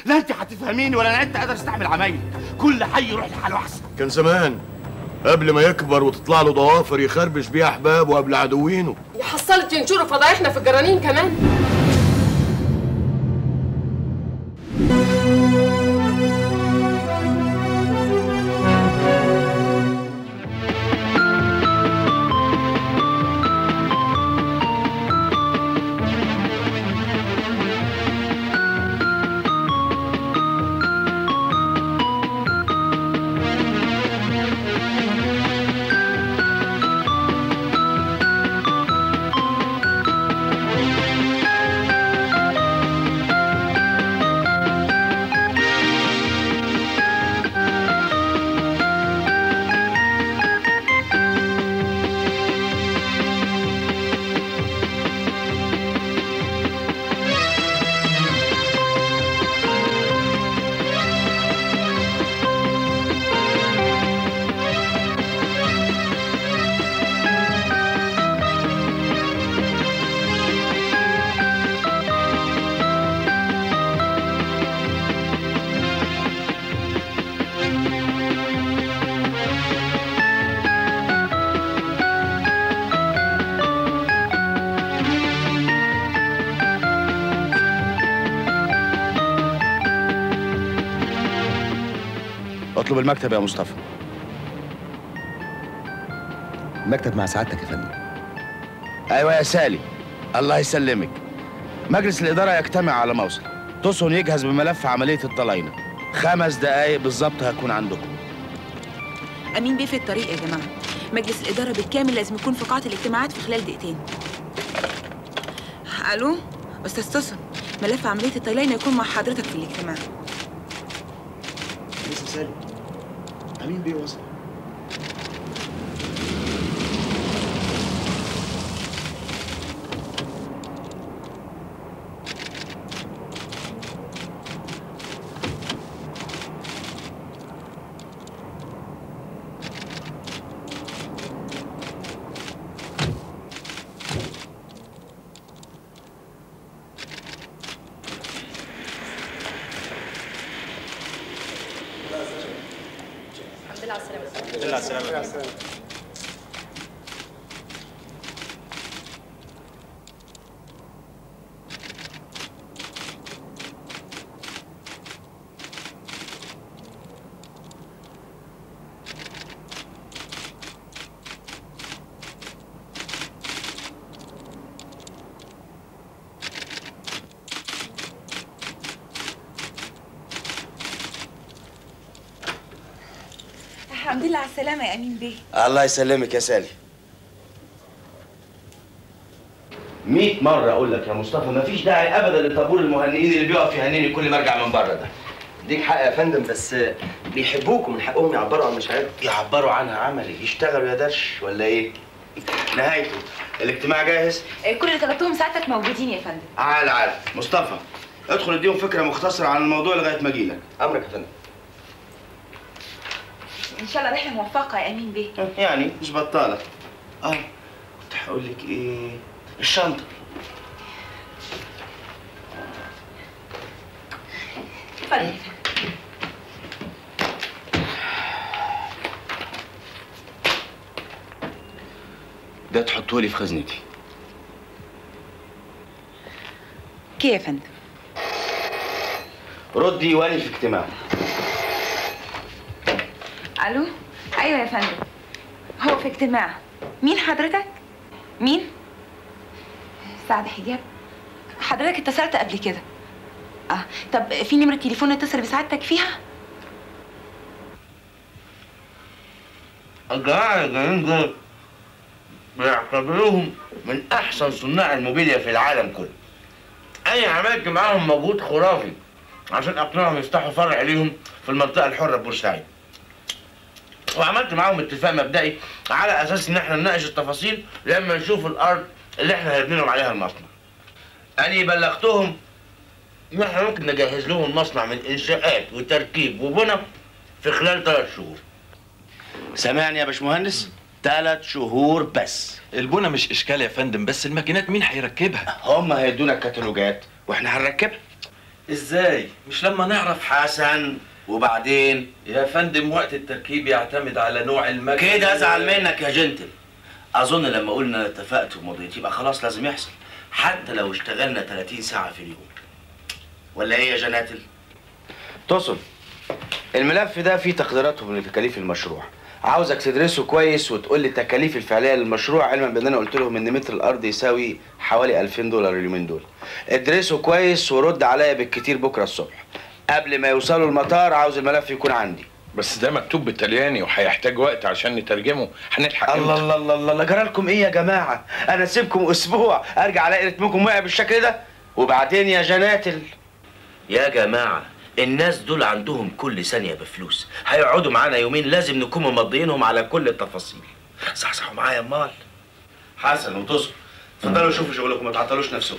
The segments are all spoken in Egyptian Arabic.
لا انت هتفهميني ولا انا انت قادر استحمل عمايل كل حي يروح لحاله احسن كان زمان قبل ما يكبر وتطلع له ضوافر يخربش بيها احبابه قبل عدوينه حصلت ينشروا فضايحنا في الجرانين كمان اطلب المكتب يا مصطفى المكتب مع سعادتك يا فندم ايوه يا سالي الله يسلمك مجلس الاداره يجتمع على موصل تصن يجهز بملف عمليه الطلاينه خمس دقايق بالظبط هكون عندكم امين بيه في الطريق يا جماعه مجلس الاداره بالكامل لازم يكون في قاعه الاجتماعات في خلال دقيقتين الو استاذ توسن ملف عمليه الطلاينه يكون مع حضرتك في الاجتماع لسه سالي امين بيه وصل الحمد لله على السلامه الحمد لله على السلامه الحمد لله على السلامه يا امين بيه الله يسلمك يا سالي مئة مرة أقول لك يا مصطفى مفيش داعي أبدا لطابور المهنئين اللي بيقف يهنيني كل ما أرجع من بره ده ليك حق يا فندم بس بيحبوك ومن حقهم يعبروا عن مشاعرهم يعبروا عنها عملي يشتغلوا يا درش ولا إيه؟ نهايته الاجتماع جاهز؟ كل اللي طلبتهم ساعتك موجودين يا فندم عال عال مصطفى ادخل اديهم فكرة مختصرة عن الموضوع لغاية ما أجيلك أمرك يا فندم ان شاء الله رحله موفقه يا امين بيه يعني مش بطالة اه كنت هقول لك ايه الشنطة اتفضل ده تحطه لي في خزنتي كي يا فندم ردي واني في اجتماع الو ايوه يا فندم هو في اجتماع مين حضرتك مين سعد حجاب حضرتك اتصلت قبل كده اه طب في نمره تليفون اتصل بسعادتك فيها الجماعة الجايين دول بيعتبروهم من أحسن صناع الموبيليا في العالم كله. أنا عملت معاهم مجهود خرافي عشان أقنعهم يفتحوا فرع ليهم في المنطقة الحرة بورسعيد. وعملت معاهم اتفاق مبدئي على أساس إن إحنا نناقش التفاصيل لما نشوف الأرض اللي إحنا هنبني لهم عليها المصنع. أنا بلغتهم إن إحنا ممكن نجهز لهم المصنع من إنشاءات وتركيب وبنى في خلال ثلاث شهور. سامعني يا باشمهندس؟ ثلاث شهور بس البنى مش اشكال يا فندم بس الماكينات مين هيركبها هم هيدونا الكتالوجات واحنا هنركبها ازاي مش لما نعرف حسن وبعدين يا فندم وقت التركيب يعتمد على نوع المكنه كده ازعل منك يا جنتل اظن لما قلنا اتفقت ومضيت يبقى خلاص لازم يحصل حتى لو اشتغلنا 30 ساعه في اليوم ولا ايه يا جناتل تصل الملف ده فيه تقديراتهم لتكاليف المشروع عاوزك تدرسه كويس وتقول لي التكاليف الفعليه للمشروع علما بان انا قلت لهم ان متر الارض يساوي حوالي 2000 دولار اليومين دول ادرسه كويس ورد عليا بالكتير بكره الصبح قبل ما يوصلوا المطار عاوز الملف يكون عندي بس ده مكتوب بالطلياني وهيحتاج وقت عشان نترجمه هنلحق الله إمتى؟ الله الله الله الله جرى لكم ايه يا جماعه انا اسيبكم اسبوع ارجع الاقي رتمكم واقع بالشكل ده وبعدين يا جناتل يا جماعه الناس دول عندهم كل ثانيه بفلوس هيقعدوا معانا يومين لازم نكون ممضيينهم على كل التفاصيل صحصحوا معايا امال حسن وتصل اتفضلوا شوفوا شغلكم ما تعطلوش نفسكم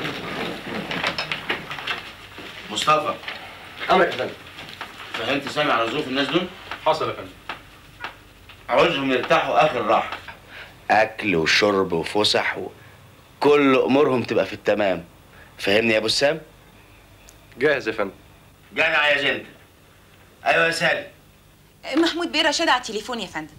مصطفى امرك يا فندم فهمت سامي على ظروف الناس دول حصل يا فندم عاوزهم يرتاحوا اخر راحه اكل وشرب وفسح و... كل امورهم تبقى في التمام فهمني يا ابو سام جاهز يا فندم جدع يا جنت ايوه يا سالم محمود بيه رشاد على التليفون يا فندم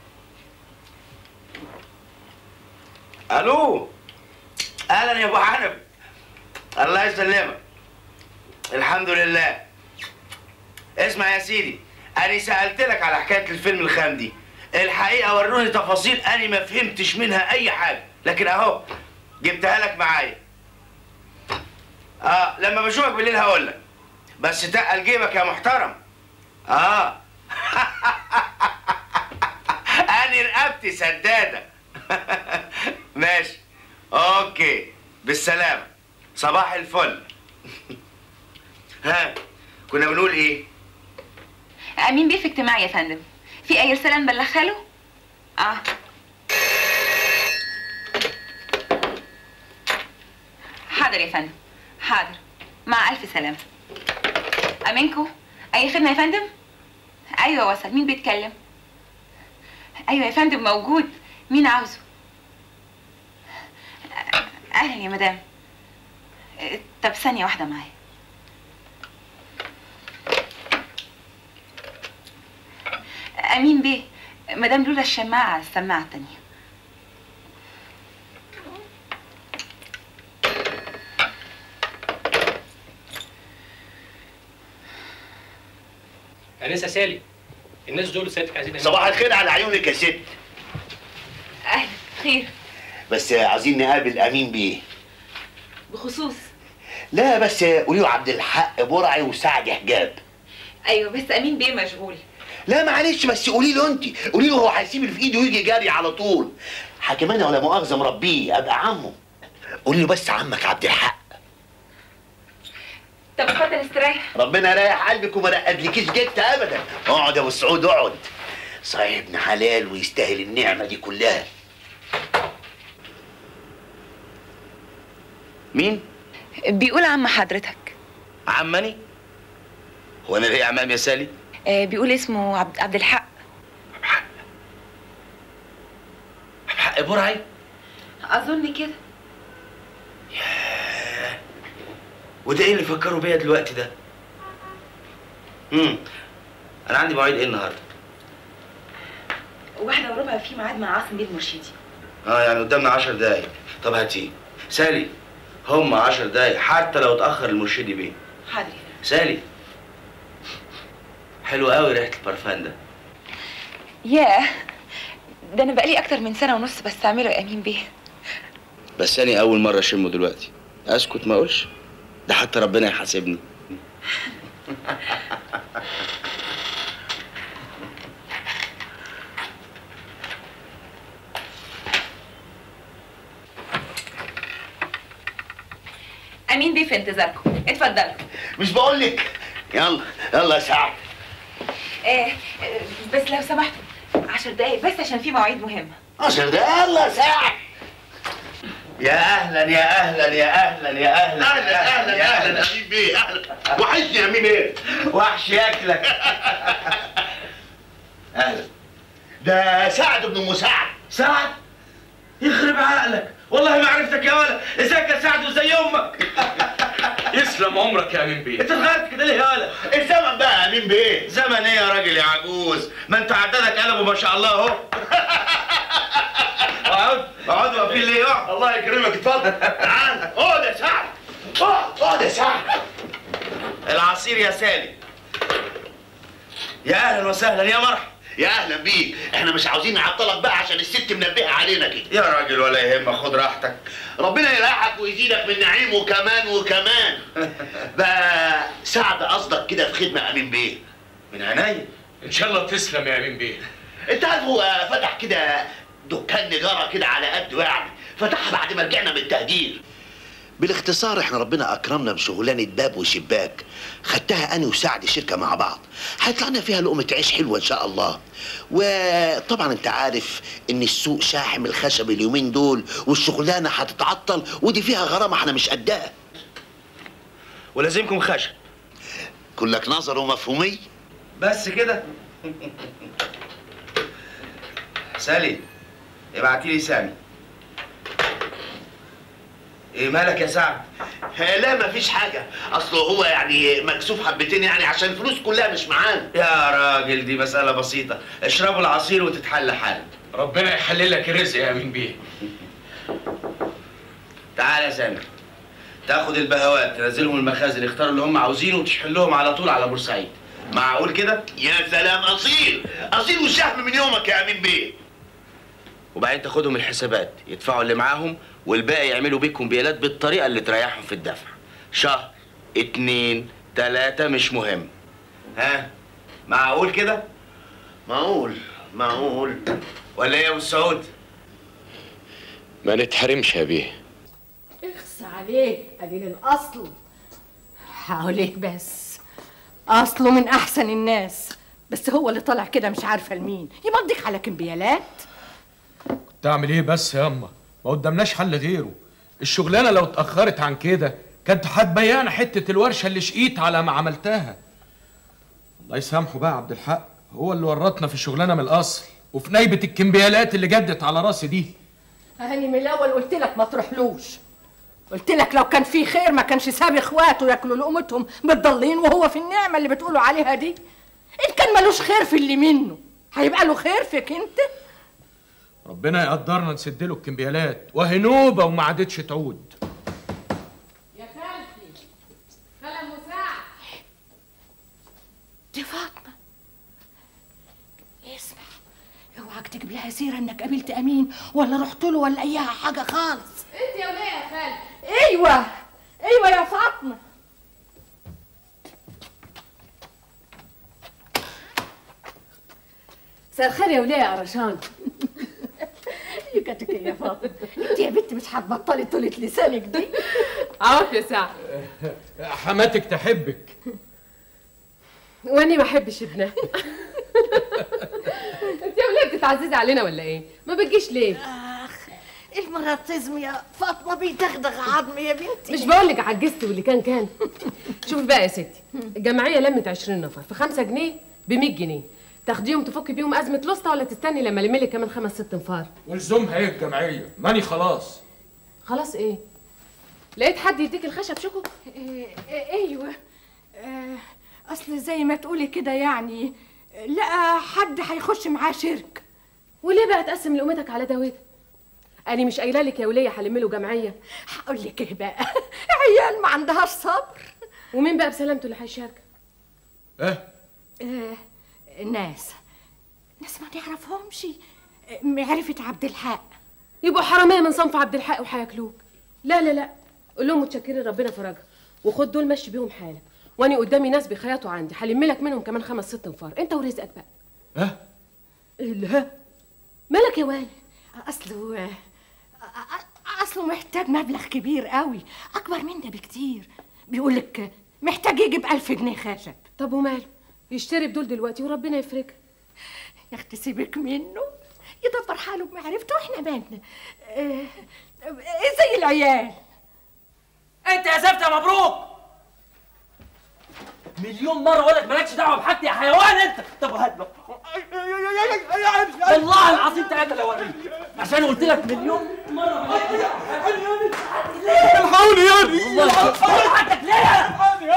الو اهلا يا ابو حنف الله يسلمك الحمد لله اسمع يا سيدي انا سالت لك على حكايه الفيلم الخام دي الحقيقه وروني تفاصيل انا ما فهمتش منها اي حاجه لكن اهو جبتها لك معايا اه لما بشوفك بالليل هقول لك بس تقل جيبك يا محترم اه انا رقبتي سداده ماشي اوكي بالسلامه صباح الفل ها كنا بنقول ايه امين بيه في اجتماع يا فندم في اي رساله نبلغها له اه حاضر يا فندم حاضر مع الف سلامه امينكو اي خدمه يا فندم ايوه وصل مين بيتكلم ايوه يا فندم موجود مين عاوزه اهلا يا مدام طب ثانيه واحده معايا امين بيه مدام لولا الشماعه على السماعه التانيه انسه سالي الناس دول سيادتك عايزين صباح الخير على عيونك يا ست اهلا خير بس عايزين نقابل امين بيه بخصوص لا بس قولي له عبد الحق برعي وسعد حجاب ايوه بس امين بيه مشغول لا معلش بس قولي له انت قولي له هو هيسيب اللي في ايده ويجي جاري على طول حكمان ولا مؤاخذه مربيه ابقى عمه قولي له بس عمك عبد الحق طب اتفضل استريح ربنا يريح قلبك وما رقدلكيش جت ابدا اقعد يا ابو سعود اقعد صحيح ابن حلال ويستاهل النعمه دي كلها مين بيقول عم حضرتك عمني هو انا ليه عمام يا سالي آه بيقول اسمه عبد, عبد الحق حق برعي اظن كده وده ايه اللي فكروا بيا دلوقتي ده امم انا عندي مواعيد ايه النهارده واحدة وربع في ميعاد مع عاصم بيه المرشدي اه يعني قدامنا 10 دقايق طب هاتي سالي هم 10 دقايق حتى لو اتاخر المرشدي بيه حاضر سالي حلو قوي ريحه البرفان ده ياه ده انا بقالي اكتر من سنة ونص بستعمله يا امين بيه بس انا اول مره اشمه دلوقتي اسكت ما اقولش ده حتى ربنا يحاسبني امين بيه في انتظاركم اتفضلوا مش بقول لك يلا يلا يا سعد آه آه، بس لو سمحتوا عشر دقايق بس عشان في مواعيد مهمة عشر دقايق يلا يا سعد يا اهلا يا اهلا يا اهلا يا اهلا اهلا اهلا اهلا امين بيه اهلا وحشني يا امين ايه وحش ياكلك اهلا ده سعد بن مساعد سعد يخرب عقلك والله ما عرفتك يا ولد ازيك يا سعد وزي امك يسلم عمرك يا امين بيه انت اتغيرت كده ليه يالا الزمن بقى يا امين بيه زمن ايه يا راجل يا عجوز ما انت عددك قلبه ما شاء الله اهو اقعد اقعد واقفين ليه اقعد الله يكرمك اتفضل تعال اقعد يا سعد اقعد اقعد يا سعد العصير يا سالي يا اهلا وسهلا يا مرحبا يا اهلا بيك احنا مش عاوزين نعطلك بقى عشان الست منبهه علينا كده يا راجل ولا يهمك خد راحتك ربنا يريحك ويزيدك من نعيمه كمان وكمان بقى سعد قصدك كده في خدمه امين بيه من عينيا ان شاء الله تسلم يا امين بيه انت عارف هو فتح كده دكان نجاره كده على قده يعني فتحها بعد ما رجعنا من التهجير بالاختصار احنا ربنا اكرمنا بشغلانه باب وشباك خدتها انا وسعد شركه مع بعض هيطلع لنا فيها لقمه عيش حلوه ان شاء الله وطبعا انت عارف ان السوق شاحم الخشب اليومين دول والشغلانه هتتعطل ودي فيها غرامه احنا مش قدها ولازمكم خشب كلك نظر ومفهومي بس كده سالي ابعتي لي سامي ايه مالك يا سعد لا مفيش حاجه اصله هو يعني مكسوف حبتين يعني عشان الفلوس كلها مش معانا يا راجل دي مسألة بسيطة اشربوا العصير وتتحل حال ربنا يحلل لك الرزق يا امين بيه تعال يا سامي تاخد البهوات تنزلهم المخازن يختاروا اللي هم عاوزينه وتشحلهم على طول على بورسعيد معقول كده يا سلام اصيل اصيل والشهم من يومك يا امين بيه وبعدين تاخدهم الحسابات يدفعوا اللي معاهم والباقي يعملوا بيك كومبيالات بالطريقة اللي تريحهم في الدفع شهر اتنين تلاتة مش مهم ها معقول كده معقول معقول ولا ايه يا ابو السعود ما نتحرمش يا بيه اخس عليك قليل الاصل حواليك بس اصله من احسن الناس بس هو اللي طالع كده مش عارفه لمين يمضيك على كمبيالات تعمل ايه بس يا اما ما قدامناش حل غيره الشغلانه لو اتاخرت عن كده كانت هتبيعنا حته الورشه اللي شقيت على ما عملتها الله يسامحه بقى عبد الحق هو اللي ورطنا في الشغلانه من الاصل وفي نايبه الكمبيالات اللي جدت على راسي دي هاني من الاول قلت لك ما تروحلوش قلت لك لو كان في خير ما كانش ساب اخواته ياكلوا لقمتهم متضلين وهو في النعمه اللي بتقولوا عليها دي ان كان ملوش خير في اللي منه هيبقى له خير فيك انت ربنا يقدرنا نسد له الكمبيالات وهي نوبه وما عادتش تعود يا خالتي خالة مساعد دي فاطمه اسمع اوعك تجيب لها سيره انك قابلت امين ولا رحت له ولا ايها حاجه خالص انت يا وليه يا خالد ايوه ايوه يا فاطمه مساء الخير يا وليه يا قرشان يكتك يا فاطمه انت يا بنت مش هتبطلي طولة لسانك دي عوف يا سعد حماتك تحبك واني ما احبش ابنها انت يا وليه بتتعززي علينا ولا ايه ما بتجيش ليه اخ المراتيزم يا فاطمه بيدغدغ عظمي يا بنتي مش بقول لك عجزت واللي كان كان شوفي بقى يا ستي الجمعيه لمت 20 نفر في 5 جنيه ب 100 جنيه تاخديهم تفكي بيهم ازمه لسطى ولا تستني لما لملك كمان خمس ست انفار ولزومها ايه الجمعيه ماني خلاص خلاص ايه لقيت حد يديك الخشب شكو إيه إيه ايوه آه، اصل زي ما تقولي كده يعني لقى حد هيخش معاه شرك وليه بقى تقسم لقمتك على ده وده انا مش قايله لك يا وليه حلم له جمعيه هقول لك ايه بقى عيال ما عندهاش صبر ومين بقى بسلامته اللي هيشارك ايه آه، ناس ناس ما نعرفهمش آه، معرفة عبد الحق يبقوا حراميه من صنف عبد الحق وهياكلوك لا لا لا قول لهم متشكرين ربنا فرجها وخد دول مشي بيهم حالك وانا قدامي ناس بيخيطوا عندي هلم لك منهم كمان خمس ست انفار انت ورزقك بقى ها لا مالك يا والي اصله آه، آه، اصله محتاج مبلغ كبير قوي اكبر من ده بكتير بيقول لك محتاج يجيب ألف جنيه خشب طب وماله يشتري بدول دلوقتي وربنا يفرجها يا اختي سيبك منه يدبر حاله بمعرفته واحنا مالنا آه، آه، زي العيال انت يا زفته مبروك مليون مره اقول لك مالكش دعوه بحاجتي يا حيوان انت طب هات بقى والله العظيم ثلاثه لو اوريك عشان قلت لك مليون مرة الحقوني يا ابني والله حقك ليه؟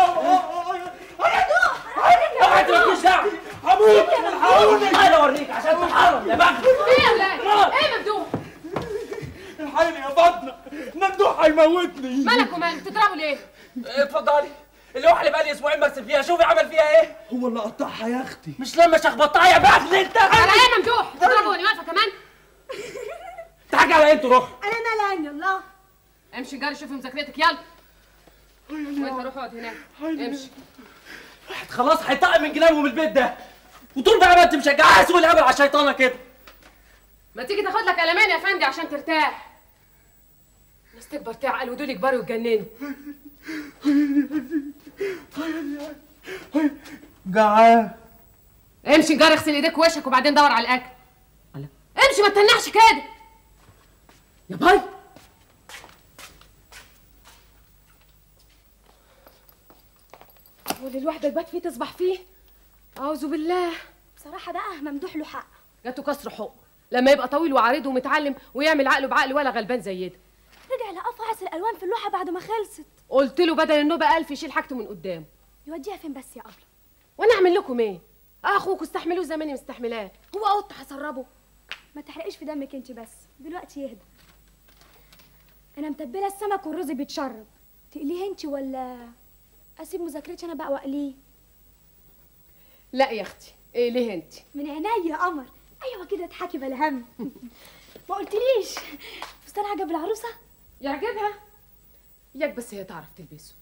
اوعى تركز دعوة هموت الحقوني انا اوريك عشان تحرم يا بخت ايه يا ولاد ايه ممدوح الحقني يا فاطمه ممدوح هيموتني مالك ومالك تضربوا ليه اتفضلي اللوحة اللي بقالي اسبوعين برسم فيها شوفي عمل فيها ايه هو اللي قطعها يا اختي مش لما شخبطتها يا بخت انت على ايه ممدوح تضربوا وانا واقفه كمان تحكي على انتوا روح انا مالي عني الله امشي جاري شوفي مذاكرتك يلا وانت روح اقعد هناك امشي خلاص هيطقم من جنابهم البيت ده وطول بقى ما انت مشجعها سوق الهبل على الشيطانه كده ما تيجي تاخد لك قلمان يا فندي عشان ترتاح الناس تكبر تعقل ودول يكبروا ويتجننوا جعان امشي جاري اغسل ايديك ووشك وبعدين دور على الاكل امشي ما تتنحش كده يا باي واللي الواحدة البات فيه تصبح فيه أعوذ بالله بصراحة بقى ممدوح له حق جاته كسر حق لما يبقى طويل وعريض ومتعلم ويعمل عقله بعقل ولا غلبان زي ده رجع لقى فحص الألوان في اللوحة بعد ما خلصت قلت له بدل النوبة ألف يشيل حاجته من قدام يوديها فين بس يا أبلة وانا اعمل لكم ايه اخوك استحملوه زماني مستحملاه هو قط هسربه ما تحرقيش في دمك انت بس دلوقتي يهدى انا متبله السمك والرز بيتشرب تقليه انت ولا اسيب مذاكرتي انا بقى واقليه لا يا اختي ايه ليه انت من عينيا يا قمر ايوه كده اضحكي بلا هم ما قلتليش فستان عجب العروسه يعجبها ياك بس هي تعرف تلبسه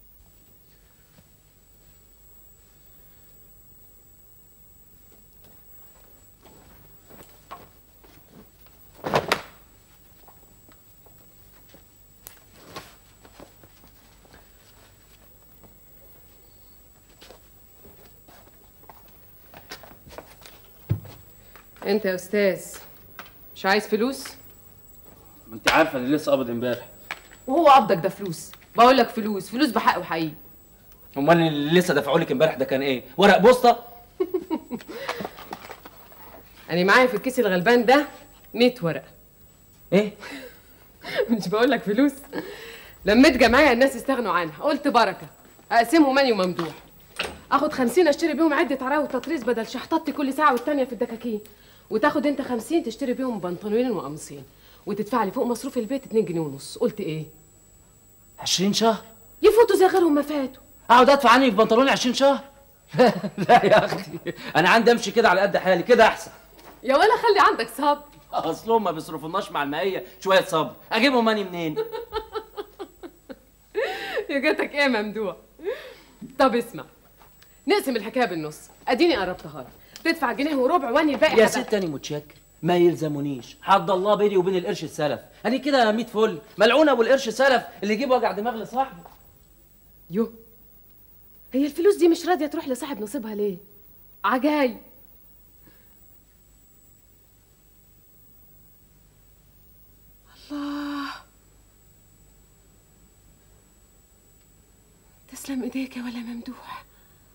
انت يا استاذ مش عايز فلوس ما انت عارفه اللي لسه قابض امبارح وهو قبضك ده فلوس بقول لك فلوس فلوس بحق وحقيقي امال اللي لسه دافعوا لك امبارح ده كان ايه ورق بوسطه انا معايا في الكيس الغلبان ده 100 ورقه ايه مش بقول لك فلوس لميت جمعيه الناس يستغنوا عنها قلت بركه اقسمهم ماني وممدوح اخد 50 اشتري بيهم عده عراوي وتطريز بدل شحطتي كل ساعه والتانيه في الدكاكين وتاخد انت 50 تشتري بيهم بنطلونين وقميصين وتدفع لي فوق مصروف البيت 2 جنيه ونص قلت ايه 20 شهر يفوتوا زي غيرهم ما فاتوا اقعد ادفع عني في بنطلوني 20 شهر لا يا اختي انا عندي امشي كده على قد حالي كده احسن يا ولا خلي عندك صبر اصلهم ما بيصرفوناش مع المائيه شويه صبر اجيبهم ماني منين يا جاتك ايه يا ممدوح طب اسمع نقسم الحكايه بالنص اديني قربتها لك تدفع جنيه وربع واني الباقي يا حبايب. ست انا متشكر ما يلزمونيش حد الله بيني وبين القرش السلف انا كده 100 فل ملعون ابو القرش سلف اللي يجيب وجع دماغ لصاحبه يو هي الفلوس دي مش راضيه تروح لصاحب نصيبها ليه عجايب الله تسلم ايديك يا ولا ممدوح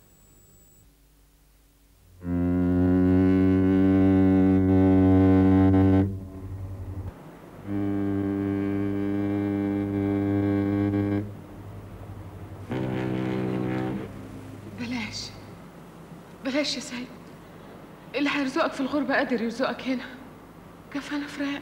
بلاش بلاش يا سيد اللي هيرزقك في الغربة قادر يرزقك هنا كفانا فراق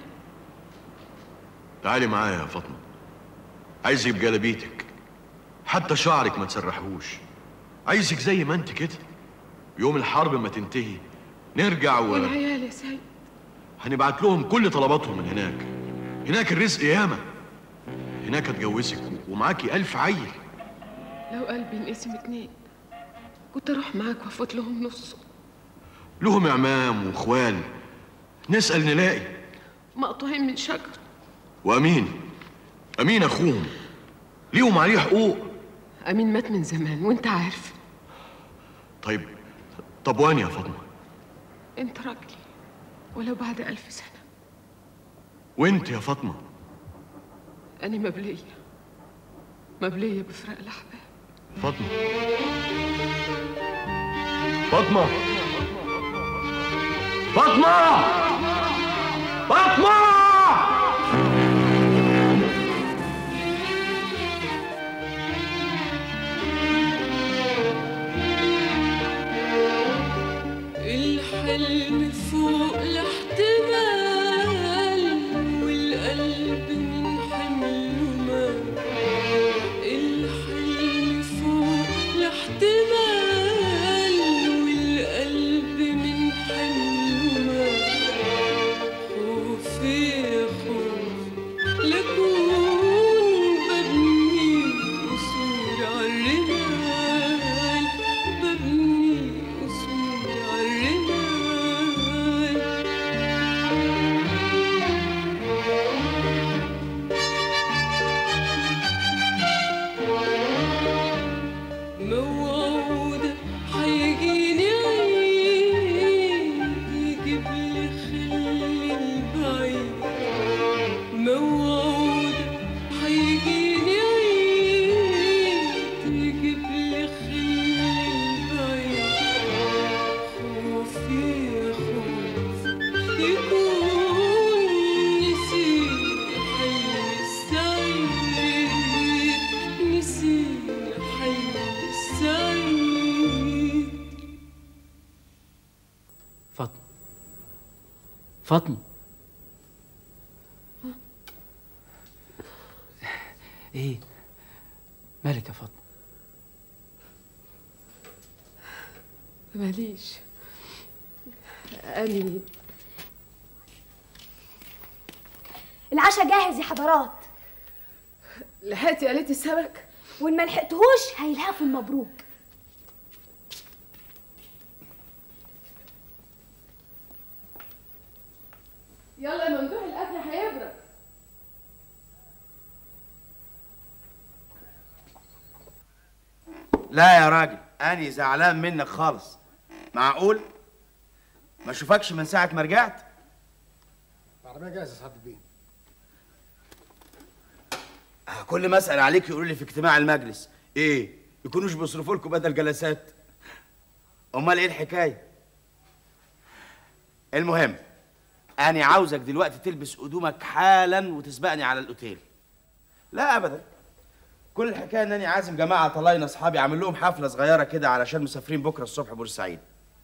تعالي معايا يا فاطمه عايزك بجلابيتك حتى شعرك ما تسرحوش عايزك زي ما انت كده يوم الحرب ما تنتهي نرجع و... والعيال يا سيد هنبعت لهم كل طلباتهم من هناك هناك الرزق ياما هناك اتجوزك ومعاكي ألف عيل لو قلبي انقسم اتنين كنت اروح معاك وافوت لهم نصه لهم اعمام واخوال نسأل نلاقي مقطوعين من شجر وامين امين اخوهم ليهم عليه حقوق امين مات من زمان وانت عارف طيب طب وين يا فاطمه انت راجلي ولو بعد ألف سنة وانت يا فاطمه أنا مبلية مبلية بفراق الأحباب فاطمه فاطمه فاطمه فاطمه الحلم فوق الاحتمال والقلب من حمله مال الحلم فوق الاحتمال والقلب من حمله مال خوفي يا خوف لكون ببني قصور عالرمال ببني قصور عالرمال موعودة حيجيني عيد يجيب لي خلي البعيد موعودة حيجيني عيد يجيب لي خلي البعيد خوفي يا خوف يكون نسيني حلم السعيد نسيني حلم السعيد فاطمه فاطمه ايه مالك يا فاطمه ماليش أني العشاء جاهز يا حضرات لحقتي قليت السمك وان ما لحقتهوش هيلهفوا المبروك يلا يا ممدوح الأكل هيبرد لا يا راجل أنا زعلان منك خالص معقول؟ ما اشوفكش من ساعة ما رجعت؟ العربية جاهزة يا سعادة البيه كل ما اسال عليك يقولوا لي في اجتماع المجلس ايه يكونوش بيصرفوا لكم بدل جلسات امال ايه الحكايه المهم انا عاوزك دلوقتي تلبس هدومك حالا وتسبقني على الاوتيل لا ابدا كل الحكايه ان انا عازم جماعه طلاينه اصحابي عامل لهم حفله صغيره كده علشان مسافرين بكره الصبح بورسعيد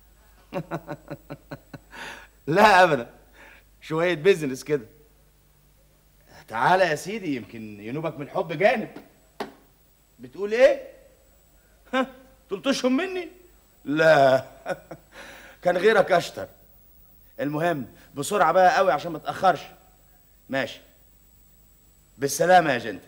لا ابدا شويه بيزنس كده تعالى يا سيدي يمكن ينوبك من الحب جانب بتقول ايه ها تلطشهم مني لا كان غيرك اشطر المهم بسرعه بقى قوي عشان ما تاخرش ماشي بالسلامه يا جنتل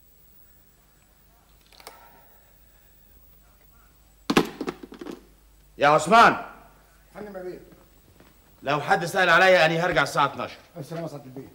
يا عثمان فندم يا بيه لو حد سأل عليا أنا هرجع الساعة 12 السلامة يا سعادة البيه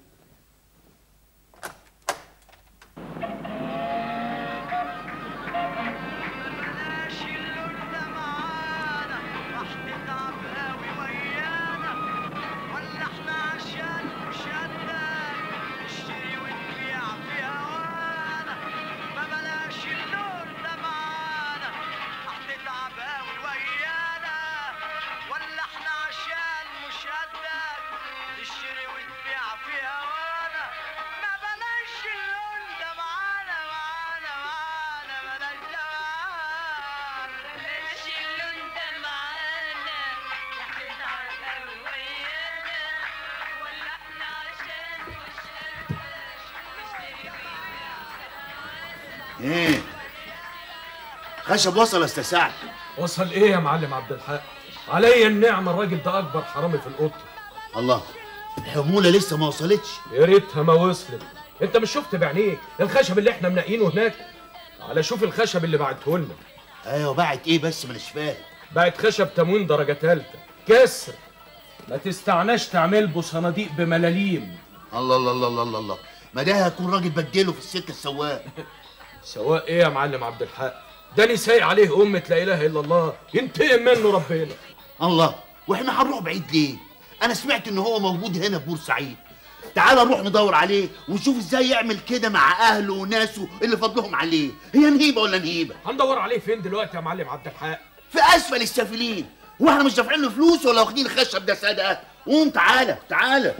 ايه خشب وصل يا استاذ سعد وصل ايه يا معلم عبد الحق عليا النعمه الراجل ده اكبر حرامي في القطه الله الحموله لسه ما وصلتش يا ريتها ما وصلت انت مش شفت بعينيك الخشب اللي احنا منقينه هناك على شوف الخشب اللي بعته لنا ايوه باعت ايه بس مانيش فاهم بعت خشب تموين درجه ثالثه كسر ما تستعناش تعمل بو صناديق بملاليم الله الله الله الله الله, الله. ما ده هيكون راجل بدله في السكه السواق سواء ايه يا معلم عبد الحق ده اللي سايق عليه أمة لا إله إلا الله ينتقم منه ربنا الله واحنا هنروح بعيد ليه انا سمعت ان هو موجود هنا في بورسعيد تعال نروح ندور عليه ونشوف ازاي يعمل كده مع اهله وناسه اللي فضلهم عليه هي نهيبه ولا نهيبه هندور عليه فين دلوقتي يا معلم عبد الحق في اسفل السافلين واحنا مش دافعين له فلوس ولا واخدين الخشب ده صدقه قوم تعالى تعالى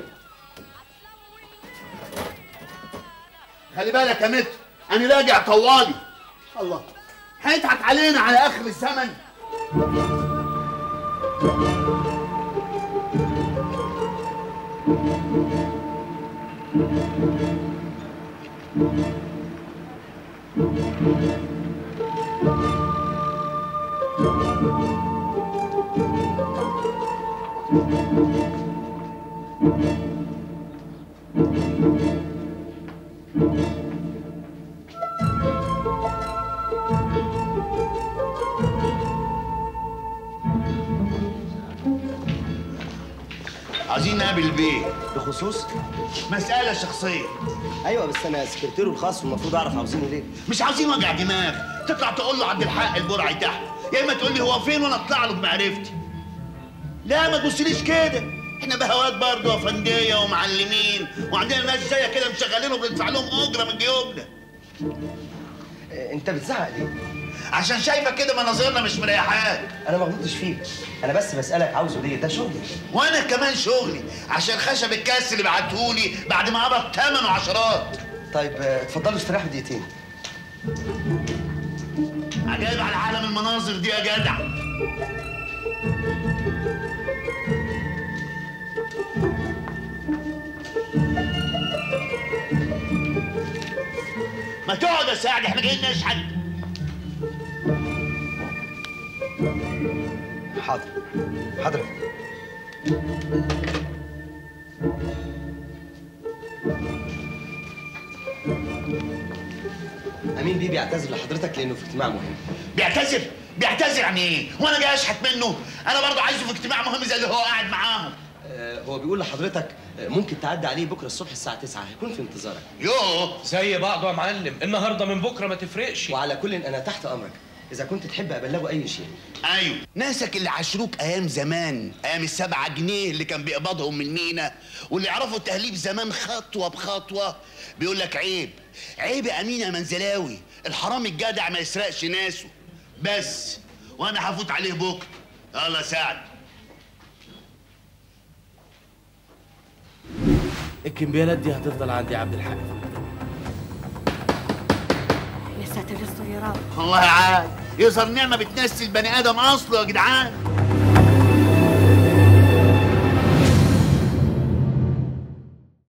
خلي بالك يا متر انا راجع طوالي الله هيضحك علينا على اخر الزمن عايزين نقابل البيه بخصوص مسألة شخصية ايوه بس انا سكرتيره الخاص والمفروض اعرف عاوزينه ليه مش عاوزين وجع دماغ تطلع تقول له عبد الحق البرعي تحت يا اما تقول لي هو فين وانا اطلع له بمعرفتي لا ما تبصليش كده احنا بهوات برضه وفنديه ومعلمين وعندنا ناس زي كده مشغلين وبندفع لهم اجره من جيوبنا انت بتزعق ليه عشان شايفه كده مناظرنا مش مريحاك انا ما غلطتش فيك انا بس بسالك عاوزه ليه ده شغلي وانا كمان شغلي عشان خشب الكاس اللي بعتهولي بعد ما قبض ثمنه عشرات طيب آه، اتفضلوا استريحوا دقيقتين عجائب على عالم المناظر دي يا جدع ما تقعد يا سعد احنا جايين نشحن حاضر حاضر امين بيه بيعتذر لحضرتك لانه في اجتماع مهم بيعتذر بيعتذر يعني ايه وانا جاي اشحت منه انا برضه عايزه في اجتماع مهم زي اللي هو قاعد معاهم آه، هو بيقول لحضرتك آه، ممكن تعدي عليه بكره الصبح الساعه 9 هيكون في انتظارك يوه زي بعضه يا معلم النهارده من بكره ما تفرقش وعلى كل انا تحت امرك اذا كنت تحب ابلغه اي شيء ايوه ناسك اللي عاشروك ايام زمان ايام السبعة جنيه اللي كان بيقبضهم من مينا واللي يعرفوا التهليب زمان خطوه بخطوه بيقول لك عيب عيب يا امين يا منزلاوي الحرامي الجدع ما يسرقش ناسه بس وانا هفوت عليه بكره يلا سعد الكمبيالات دي هتفضل عندي يا عبد الحق يا ساتر استر يا رب والله عاد يظهر نعمه بتنسي البني ادم اصله يا جدعان